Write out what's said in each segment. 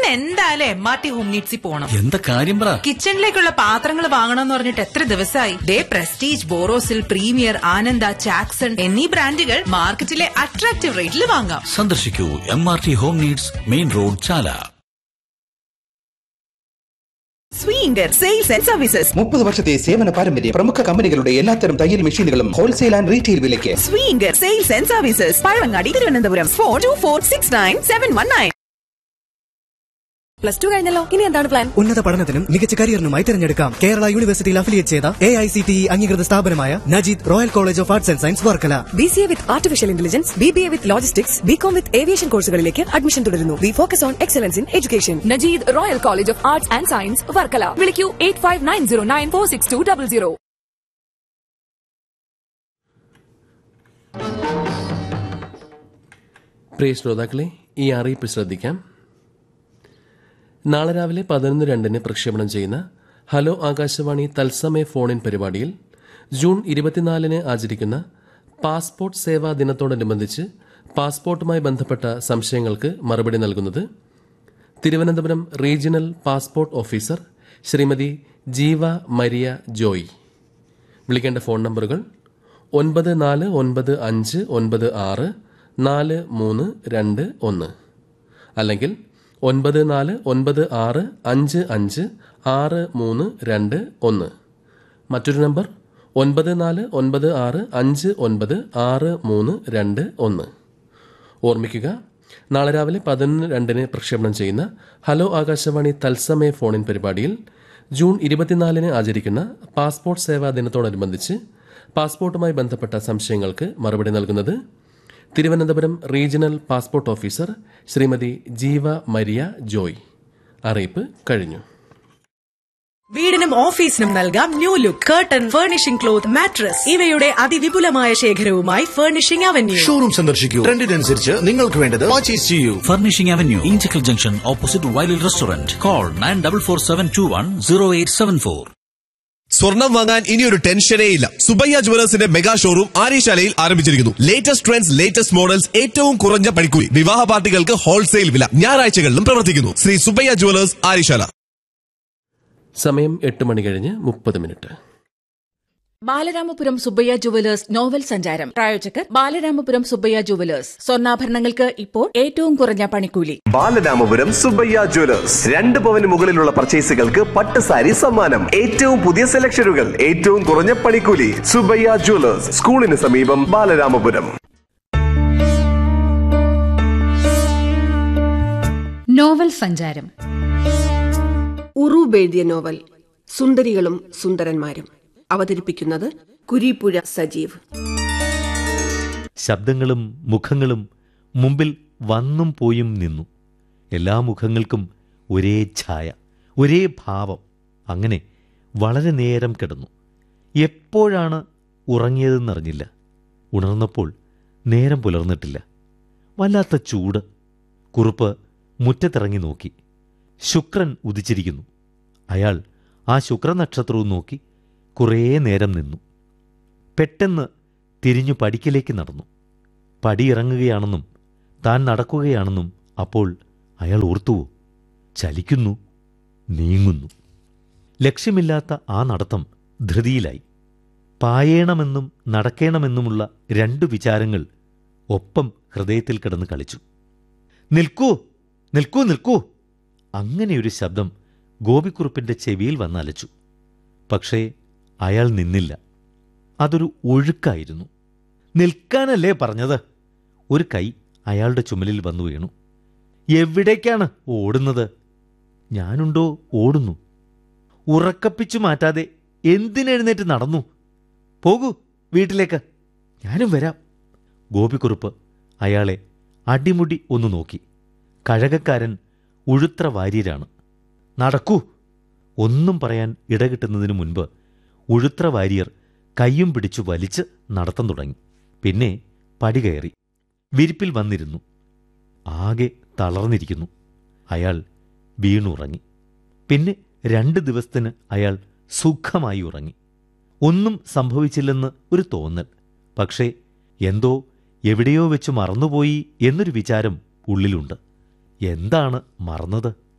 ഇന്ന് എന്തായാലും M R T home നീഡ്സിൽ പോണം എന്താ കാര്യം പറ കിച്ചണിലേക്കുള്ള പാത്രങ്ങൾ വാങ്ങണമെന്ന് പറഞ്ഞിട്ട് എത്ര ദിവസമായി ഡേ പ്രസ്റ്റീജ് ബോറോസിൽ പ്രീമിയർ ആനന്ദ ചാക്സൺ എന്നീ ബ്രാൻഡുകൾ മാർക്കറ്റിലെ അട്രാക്റ്റീവ് റേറ്റിൽ വാങ്ങാം സന്ദർശിക്കൂ M R T home needs main road Chala Swinkar sales and services മുപ്പത് വർഷത്തെ സേവന പാരമ്പര്യം പ്രമുഖ കമ്പനികളുടെ എല്ലാത്തരം തയ്യൽ മെഷീനുകളും ഹോൾസെയിൽ ആൻഡ് റീറ്റെയിൽ വിലയ്ക്ക് Swinkar sales and services Pazhavangadi Thiruvananthapuram four two four six nine seven one nine plus two കഴിഞ്ഞല്ലോ ഇനി എന്താണ് പ്ലാൻ ഉന്നത പഠനത്തിനും മികച്ച കരിയറിനുമായി തിരഞ്ഞെടുക്കാം കേരള യൂണിവേഴ്സിറ്റിയിൽ അഫിലിയേറ്റ് ചെയ്ത A I C T E അംഗീകൃത സ്ഥാപനമായ Najeed royal college of arts and science Varkala B C A with artificial intelligence B B A with logistics B com with aviation കോഴ്സുകളിലേക്ക് അഡ്മിഷൻ തുടരുന്നു we focus on excellence in education Najeed royal college of arts and science Varkala വിളിക്കൂ eight five nine zero nine four six two double zero പ്രിയ ശ്രോതാക്കളെ ഈ അറിയിപ്പ് ശ്രദ്ധിക്കാം നാളെ രാവിലെ പതിനൊന്ന് രണ്ടിന് പ്രക്ഷേപണം ചെയ്യുന്ന ഹലോ ആകാശവാണി തത്സമയ ഫോണിൻ പരിപാടിയിൽ ജൂൺ ഇരുപത്തിനാലിന് ആചരിക്കുന്ന പാസ്പോർട്ട് സേവാ ദിനത്തോടനുബന്ധിച്ച് പാസ്പോർട്ടുമായി ബന്ധപ്പെട്ട സംശയങ്ങൾക്ക് മറുപടി നൽകുന്നത് Thiruvananthapuram regional passport officer Shrimati Jeeva Maria Joy വിളിക്കേണ്ട ഫോൺ നമ്പറുകൾ ഒൻപത് നാല് ഒൻപത് അഞ്ച് ഒൻപത് ആറ് നാല് മൂന്ന് രണ്ട് ഒന്ന് അല്ലെങ്കിൽ ഒൻപത് നാല് ഒൻപത് ആറ് അഞ്ച് അഞ്ച് ആറ് മൂന്ന് രണ്ട് ഒന്ന് മറ്റൊരു നമ്പർ ഒൻപത് നാല് ഒൻപത് ആറ് അഞ്ച് ഒൻപത് ആറ് മൂന്ന് രണ്ട് ഒന്ന് ഓർമ്മിക്കുക നാളെ രാവിലെ പതിനൊന്ന് രണ്ടിന് പ്രക്ഷേപണം ചെയ്യുന്ന ഹലോ ആകാശവാണി തത്സമയ ഫോണിൻ പരിപാടിയിൽ ജൂൺ ഇരുപത്തിനാലിന് ആചരിക്കുന്ന പാസ്പോർട്ട് സേവാ ദിനത്തോടനുബന്ധിച്ച് പാസ്പോർട്ടുമായി ബന്ധപ്പെട്ട സംശയങ്ങൾക്ക് മറുപടി നൽകുന്നത് Thiruvananthapuram regional passport officer Shrimati Jeeva Maria Joy അറിയിപ്പ് കഴിഞ്ഞു വീടിനും ഓഫീസിനും നൽകാം new look curtain furnishing cloth mattress ഇവയുടെ അതിവിപുലമായ ശേഖരവുമായി ഫർണിഷിംഗ് അവന്യൂ ഷോറൂം സന്ദർശിക്കൂ ട്രെൻഡിനനുസരിച്ച് നിങ്ങൾക്ക് വേണ്ടത് പർച്ചേസ് ചെയ്യൂ furnishing avenue Enchakkal junction opposite വൈലിൽ restaurant call nine double four seven two one zero eight seven four സ്വർണം വാങ്ങാൻ ഇനിയൊരു ടെൻഷനേ ഇല്ല സുബയ്യ ജുവലേഴ്സിന്റെ മെഗാ ഷോറൂം ആര്യശാലയിൽ ആരംഭിച്ചിരിക്കുന്നു ലേറ്റസ്റ്റ് ട്രെൻഡ്സ് ലേറ്റസ്റ്റ് മോഡൽസ് ഏറ്റവും കുറഞ്ഞ പണിക്കൂലി വിവാഹ പാർട്ടികൾക്ക് ഹോൾസെയിൽ വില ഞായറാഴ്ചകളിലും പ്രവർത്തിക്കുന്നു ശ്രീ സുബയ്യ ജുവലേഴ്സ് ആര്യശാല സമയം എട്ട് മണി കഴിഞ്ഞ് മുപ്പത് minute Balaramapuram Subbaiah jewellers novel സഞ്ചാരം പ്രായോജകർ ബാലരാമപുരം സുബ്ബയ്യ ജുവലേഴ്സ് സ്വർണ്ണാഭരണങ്ങൾക്ക് ഇപ്പോൾ ഏറ്റവും കുറഞ്ഞ പണിക്കൂലി ബാലരാമപുരം സുബയ്യ ജ്വല്ലേഴ്സ് രണ്ട് പവന് മുകളിലുള്ള പർച്ചേസുകൾക്ക് പട്ട് സാരി സമ്മാനം ഏറ്റവും പുതിയ സെലക്ഷനുകൾ ഏറ്റവും കുറഞ്ഞ പണിക്കൂലി സുബയ്യ ജ്വല്ലേഴ്സ് സ്കൂളിന് സമീപം ബാലരാമപുരം നോവൽ സഞ്ചാരം ഉറൂബ് എഴുതിയ നോവൽ സുന്ദരികളും സുന്ദരന്മാരും അവതരിപ്പിക്കുന്നത് കുരീപ്പുഴ സജീവ് ശബ്ദങ്ങളും മുഖങ്ങളും മുമ്പിൽ വന്നും പോയും നിന്നു എല്ലാ മുഖങ്ങൾക്കും ഒരേ ഛായ ഒരേ ഭാവം അങ്ങനെ വളരെ നേരം കിടന്നു എപ്പോഴാണ് ഉറങ്ങിയതെന്നറിഞ്ഞില്ല ഉണർന്നപ്പോൾ നേരം പുലർന്നിട്ടില്ല വല്ലാത്ത ചൂട് കുറുപ്പ് മുറ്റത്തിറങ്ങി നോക്കി ശുക്രൻ ഉദിച്ചിരിക്കുന്നു അയാൾ ആ ശുക്രനക്ഷത്രവും നോക്കി കുറേ നേരം നിന്നു പെട്ടെന്ന് തിരിഞ്ഞു പടിക്കലേക്ക് നടന്നു പടിയിറങ്ങുകയാണെന്നും താൻ നടക്കുകയാണെന്നും അപ്പോൾ അയാൾ ഓർത്തുവോ ചലിക്കുന്നു നീങ്ങുന്നു ലക്ഷ്യമില്ലാത്ത ആ നടത്തം ധൃതിയിലായി പായേണമെന്നും നടക്കേണമെന്നുമുള്ള രണ്ടു വിചാരങ്ങൾ ഒപ്പം ഹൃദയത്തിൽ കിടന്ന് കളിച്ചു നിൽക്കൂ നിൽക്കൂ നിൽക്കൂ അങ്ങനെയൊരു ശബ്ദം ഗോപിക്കുറുപ്പിന്റെ ചെവിയിൽ വന്നലച്ചു പക്ഷേ അയാൾ നിന്നില്ല അതൊരു ഒഴുക്കായിരുന്നു നിൽക്കാനല്ലേ പറഞ്ഞത് ഒരു കൈ അയാളുടെ ചുമലിൽ വന്നു വീണു എവിടേക്കാണ് ഓടുന്നത് ഞാനുണ്ടോ ഓടുന്നു ഉറക്കപ്പിച്ചു മാറ്റാതെ എന്തിനെഴുന്നേറ്റ് നടന്നു പോകൂ വീട്ടിലേക്ക് ഞാനും വരാം ഗോപിക്കുറുപ്പ് അയാളെ അടിമുടി ഒന്ന് നോക്കി കഴകക്കാരൻ ഉഴുത്ര വാര്യരാണ് നടക്കൂ ഒന്നും പറയാൻ ഇടകിട്ടുന്നതിനു മുൻപ് ഉഴുത്ര വാര്യർ കയ്യും പിടിച്ചു വലിച്ച് നടത്തം തുടങ്ങി പിന്നെ പടി കയറി വിരിപ്പിൽ വന്നിരുന്നു ആകെ തളർന്നിരിക്കുന്നു അയാൾ വീണുറങ്ങി പിന്നെ രണ്ട് ദിവസത്തിന് അയാൾ സുഖമായി ഉറങ്ങി ഒന്നും സംഭവിച്ചില്ലെന്ന് ഒരു തോന്നൽ പക്ഷേ എന്തോ എവിടെയോ വെച്ച് മറന്നുപോയി എന്നൊരു വിചാരം ഉള്ളിലുണ്ട് എന്താണ് മറന്നത്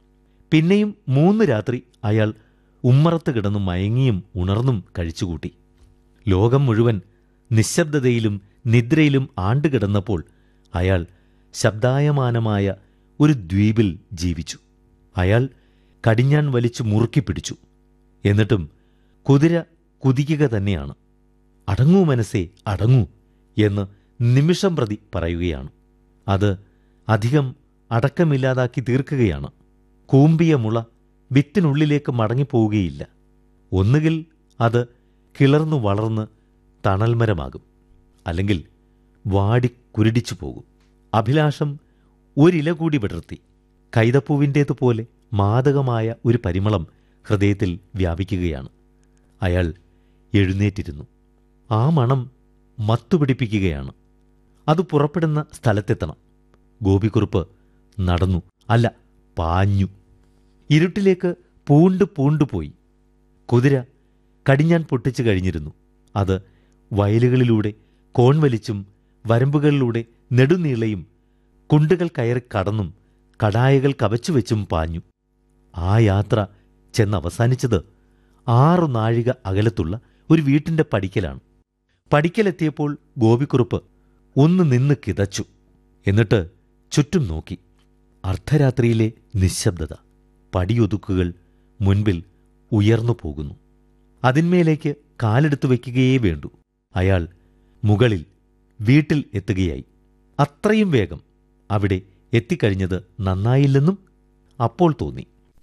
പിന്നെയും മൂന്ന് രാത്രി അയാൾ ഉമ്മറത്ത് കിടന്നു മയങ്ങിയും ഉണർന്നും കഴിച്ചുകൂട്ടി ലോകം മുഴുവൻ നിശബ്ദതയിലും നിദ്രയിലും ആണ്ടുകിടന്നപ്പോൾ അയാൾ ശബ്ദായമാനമായ ഒരു ദ്വീപിൽ ജീവിച്ചു അയാൾ കടിഞ്ഞാൻ വലിച്ചു മുറുക്കി പിടിച്ചു എന്നിട്ടും കുതിര കുതിക്കുക തന്നെയാണ് അടങ്ങൂ മനസ്സേ അടങ്ങൂ എന്ന് നിമിഷം പ്രതി പറയുകയാണ് അത് അധികം അടക്കമില്ലാതാക്കി തീർക്കുകയാണ് കൂമ്പിയ മുള വിത്തിനുള്ളിലേക്ക് മടങ്ങിപ്പോവുകയില്ല ഒന്നുകിൽ അത് കിളർന്നു വളർന്ന് തണൽമരമാകും അല്ലെങ്കിൽ വാടി കുരുടിച്ചു പോകും അഭിലാഷം ഒരില കൂടി വിടർത്തി കൈതപ്പൂവിൻ്റേതുപോലെ മാദകമായ ഒരു പരിമളം ഹൃദയത്തിൽ വ്യാപിക്കുകയാണ് അയാൾ എഴുന്നേറ്റിരുന്നു ആ മണം മത്തുപിടിപ്പിക്കുകയാണ് അത് പുറപ്പെടുന്ന സ്ഥലത്തെത്തണം ഗോപിക്കുറുപ്പ് നടന്നു അല്ല പാഞ്ഞു ഇരുട്ടിലേക്ക് പൂണ്ട് പൂണ്ടുപോയി കുതിര കടിഞ്ഞാൻ പൊട്ടിച്ചു കഴിഞ്ഞിരുന്നു അത് വയലുകളിലൂടെ കോൺവലിച്ചും വരമ്പുകളിലൂടെ നെടുനീളയും കുണ്ടുകൾ കയറി കടന്നും കടായകൾ കവച്ചുവെച്ചും പാഞ്ഞു ആ യാത്ര ചെന്നവസാനിച്ചത് ആറു നാഴിക അകലത്തുള്ള ഒരു വീട്ടിന്റെ പടിക്കലാണ് പടിക്കലെത്തിയപ്പോൾ ഗോപിക്കുറുപ്പ് ഒന്ന് നിന്ന് കിതച്ചു എന്നിട്ട് ചുറ്റും നോക്കി അർദ്ധരാത്രിയിലെ നിശബ്ദത പടിയൊതുക്കുകൾ മുൻപിൽ ഉയർന്നു പോകുന്നു അതിന്മേലേക്ക് കാലെടുത്തു വയ്ക്കുകയേ വേണ്ടൂ അയാൾ മുകളിൽ വീട്ടിൽ എത്തുകയായി അത്രയും വേഗം അവിടെ എത്തിക്കഴിഞ്ഞത് നന്നായില്ലെന്നും അപ്പോൾ തോന്നി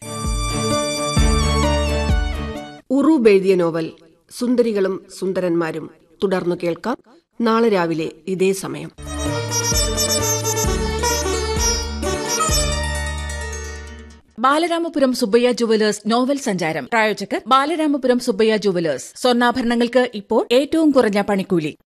ഉറൂബ് എഴുതിയ നോവൽ സുന്ദരികളും സുന്ദരന്മാരും തുടർന്നു കേൾക്കാം നാളെ രാവിലെ ഇതേ സമയം ബാലരാമപുരം സുബ്ബയ്യ ജുവലേഴ്സ് നോവൽ സഞ്ചാരം പ്രായോജകർ ബാലരാമപുരം സുബ്ബയ്യ ജുവലേഴ്സ് സ്വർണ്ണാഭരണങ്ങൾക്ക് ഇപ്പോൾ ഏറ്റവും കുറഞ്ഞ പണിക്കൂലി